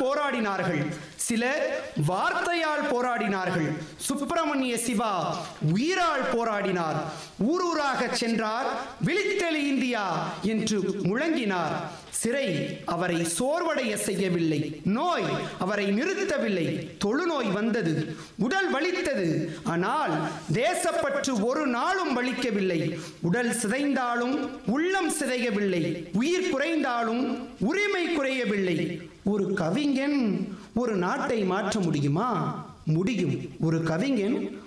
போராடினார்கள் சிலர் வார்த்தையால் போராடினார்கள் சுப்பிரமணிய சிவா உயிரால் போராடினார் ஊரூராக சென்றார் விழித்தெளி இந்தியா என்று முழங்கினார் சிறை அவரை சோர்வடைய செய்யவில்லை நோய் அவரை நிறுத்தவில்லை தொழுநோய் வந்தது உடல் வலித்தது ஆனால் தேசப்பற்று ஒரு நாளும் வலிக்கவில்லை உடல் சிதைந்தாலும் உள்ளம் சிதையவில்லை உயிர் குறைந்தாலும் உரிமை குறையவில்லை ஒரு கவிஞன் ஒரு நாட்டை மாற்ற முடியுமா முடியும் ஒரு கவிஞன்